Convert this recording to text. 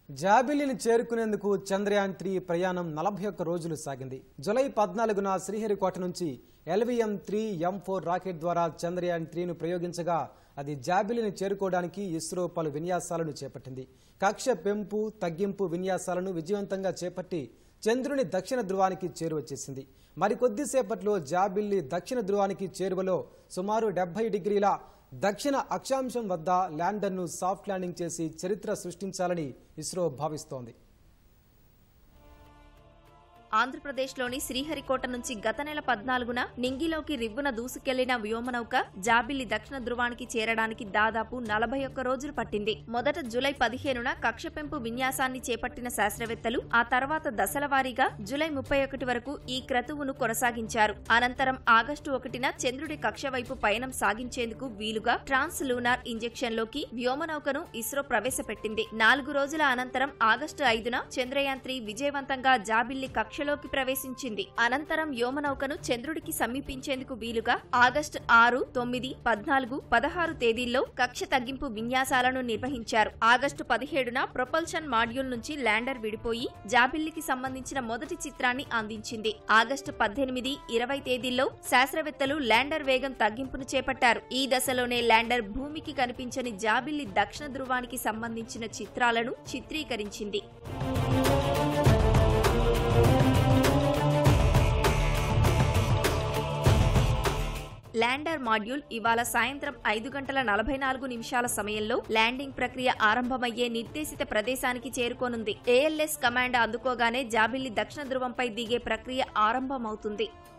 జాబిలిని చేరుకునేందుకు Chandrayaan three ప్రయాణం నలభై ఒక్క రోజులు సాగింది జులై పద్నాలుగున శ్రీహరికోట నుంచి LVM three M four rocket ద్వారా చంద్రయాన్ త్రీను ప్రయోగించగా అది జాబిలిని చేరుకోవడానికి ఇస్రో పలు విన్యాసాలను చేపట్టింది కక్ష పెంపు తగ్గింపు విన్యాసాలను విజయవంతంగా చేపట్టి చంద్రుని దక్షిణ ధృవానికి చేరువచ్చేసింది మరికొద్దిసేపట్లో జాబిల్లి దక్షిణ ధృవానికి చేరువలో సుమారు డెబ్బై డిగ్రీల దక్షిణ అక్షాంశం వద్ద ల్యాండర్ను సాఫ్ట్ ల్యాండింగ్ చేసి చరిత్ర సృష్టించాలని ఇస్రో భావిస్తోంది ఆంధ్రప్రదేశ్లోని శ్రీహరికోట నుంచి గత నెల పద్నాలుగున నింగిలోకి రివ్వున దూసుకెళ్లిన వ్యోమనౌక జాబిల్లి దక్షిణ ధృవానికి చేరడానికి దాదాపు నలభై ఒక్క రోజులు పట్టింది మొదట జులై పదిహేనున కక్ష పెంపు విన్యాసాన్ని చేపట్టిన శాస్త్రవేత్తలు ఆ తర్వాత దశల వారీగా జులై ముప్పై ఒకటి వరకు ఈ క్రతువును కొనసాగించారు అనంతరం ఆగస్టు ఒకటిన చంద్రుడి కక్ష వైపు పయనం సాగించేందుకు వీలుగా ట్రాన్స్ లూనార్ ఇంజెక్షన్ లోకి వ్యోమనౌకను ఇస్రో ప్రవేశపెట్టింది నాలుగు రోజుల అనంతరం ఆగస్టు ఐదున చంద్రయాన్ త్రీ విజయవంతంగా జాబిల్లి కక్షలోకి ప్రవేశించింది అనంతరం వ్యోమనౌకను చంద్రుడికి సమీపించేందుకు వీలుగా ఆగస్టు ఆరు తొమ్మిది పద్నాలుగు పదహారు తేదీల్లో కక్ష తగ్గింపు విన్యాసాలను నిర్వహించారు ఆగస్టు పదిహేడున ప్రొపల్షన్ మాడ్యూల్ నుంచి ల్యాండర్ విడిపోయి జాబిల్లికి సంబంధించిన మొదటి చిత్రాన్ని అందించింది ఆగస్టు పద్దెనిమిది ఇరవై తేదీల్లో శాస్త్రవేత్తలు ల్యాండర్ వేగం తగ్గింపును చేపట్టారు ఈ దశలోనే ల్యాండర్ భూమికి కనిపించని జాబిల్లి దక్షిణ ధృవానికి సంబంధించిన చిత్రాలను చిత్రీకరించింది ల్యాండర్ మాడ్యూల్ ఇవాళ సాయంత్రం ఐదు గంటల నలభై నాలుగు నిమిషాల సమయంలో ల్యాండింగ్ ప్రక్రియ ఆరంభమయ్యే నిర్దేశిత ప్రదేశానికి చేరుకోనుంది ఏఎల్ఎస్ కమాండ్ అందుకోగానే జాబిల్లి దక్షిణ ధృవంపై దిగే ప్రక్రియ ఆరంభమవుతుంది